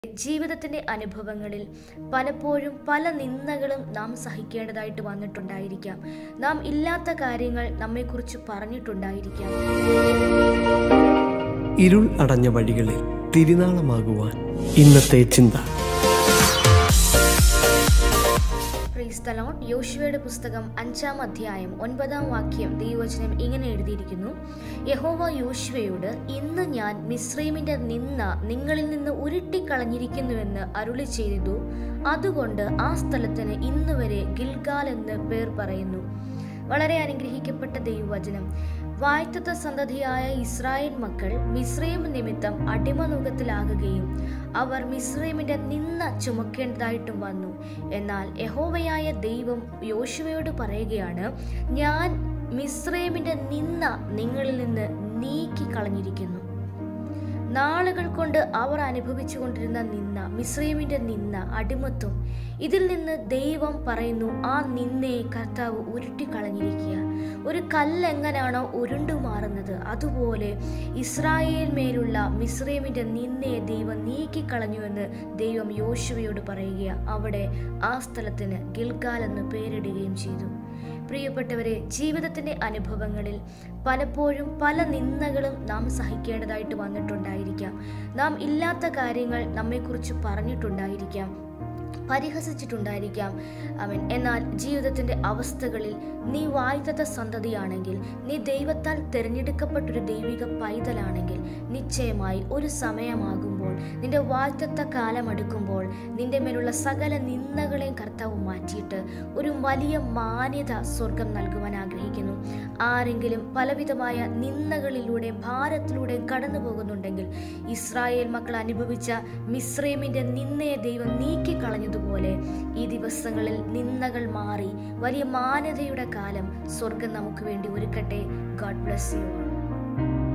ജീവിതത്തിന്റെ അനുഭവങ്ങളിൽ പലപ്പോഴും പല നിന്ദകളും നാം സഹിക്കേണ്ടതായിട്ട് വന്നിട്ടുണ്ടായിരിക്കാം നാം ഇല്ലാത്ത കാര്യങ്ങൾ നമ്മെക്കുറിച്ച് പറഞ്ഞിട്ടുണ്ടായിരിക്കാം ഇരുൾ അടഞ്ഞ വഴികളിൽ തിരുനാളമാകുവാൻ ഇന്നത്തെ ചിന്ത ക്രൈസ്തലോൺ യോശുവയുടെ പുസ്തകം അഞ്ചാം അധ്യായം ഒൻപതാം വാക്യം ദൈവവചനം ഇങ്ങനെ എഴുതിയിരിക്കുന്നു യഹോവ യോശുവയോട് ഇന്ന് ഞാൻ മിശ്രൈമിന്റെ നിന്ന നിങ്ങളിൽ നിന്ന് ഉരുട്ടിക്കളഞ്ഞിരിക്കുന്നുവെന്ന് അരുളി ചെയ്തു അതുകൊണ്ട് ആ സ്ഥലത്തിന് ഇന്ന് വരെ ഗിൽഗാൽ എന്ന് പേർ പറയുന്നു വളരെ അനുഗ്രഹിക്കപ്പെട്ട ദൈവവചനം വായ്ത്തത്വ സന്തതിയായ ഇസ്രായേൽ മക്കൾ മിശ്രൈം നിമിത്തം അടിമനുഖത്തിലാകുകയും അവർ മിശ്രൈമിന്റെ നിന്ന ചുമക്കേണ്ടതായിട്ടും വന്നു എന്നാൽ യഹോവയായ ദൈവം യോശുവയോട് പറയുകയാണ് ഞാൻ മിശ്രൈമിന്റെ നിന്ന നിങ്ങളിൽ നിന്ന് നീക്കി കളഞ്ഞിരിക്കുന്നു നാളുകൾ കൊണ്ട് അവർ അനുഭവിച്ചു കൊണ്ടിരുന്ന നിന്ന മിശ്രീമിന്റെ നിന്ന അടിമത്വം ഇതിൽ നിന്ന് ദൈവം പറയുന്നു ആ നിന്നയെ കർത്താവ് ഉരുട്ടിക്കളഞ്ഞിരിക്കുക ഒരു കല്ല് എങ്ങനെയാണോ ഉരുണ്ടു മാറുന്നത് അതുപോലെ ഇസ്രായേൽ മേലുള്ള മിശ്രീമിന്റെ നിന്നയെ ദൈവം നീക്കിക്കളഞ്ഞുവെന്ന് ദൈവം യോശുവയോട് പറയുക അവിടെ ആ സ്ഥലത്തിന് ഗിൽഗാൽ എന്ന് പേരിടുകയും ചെയ്തു പ്രിയപ്പെട്ടവരെ ജീവിതത്തിന്റെ അനുഭവങ്ങളിൽ പലപ്പോഴും പല നിന്ദകളും നാം സഹിക്കേണ്ടതായിട്ട് വന്നിട്ടുണ്ടായിരിക്കാം നാം ഇല്ലാത്ത കാര്യങ്ങൾ നമ്മെക്കുറിച്ച് പറഞ്ഞിട്ടുണ്ടായിരിക്കാം പരിഹസിച്ചിട്ടുണ്ടായിരിക്കാം അവൻ എന്നാൽ ജീവിതത്തിന്റെ അവസ്ഥകളിൽ നീ വായ്ത്തത സന്തതിയാണെങ്കിൽ നീ ദൈവത്താൽ തിരഞ്ഞെടുക്കപ്പെട്ടൊരു ദൈവിക പൈതലാണെങ്കിൽ നിശ്ചയമായി ഒരു സമയമാകുമ്പോൾ നിന്റെ വായ്ത്തത്ത കാലമെടുക്കുമ്പോൾ നിന്റെ മേലുള്ള സകല നിന്ദകളെയും കർത്താവ് മാറ്റിയിട്ട് ഒരു വലിയ മാന്യത സ്വർഗം നൽകുവാൻ ആഗ്രഹിക്കുന്നു ആരെങ്കിലും പലവിധമായ നിന്ദകളിലൂടെ ഭാരത്തിലൂടെ കടന്നു പോകുന്നുണ്ടെങ്കിൽ ഇസ്രായേൽ മക്കൾ അനുഭവിച്ച മിശ്രൈമിന്റെ നിന്നയെ ദൈവം നീക്കിക്കളഞ്ഞതുപോലെ ഈ ദിവസങ്ങളിൽ നിന്ദകൾ മാറി വലിയ മാന്യതയുടെ കാലം സ്വർഗം നമുക്ക് വേണ്ടി ഒരുക്കട്ടെ ഗോഡ് ബ്ലസ് യു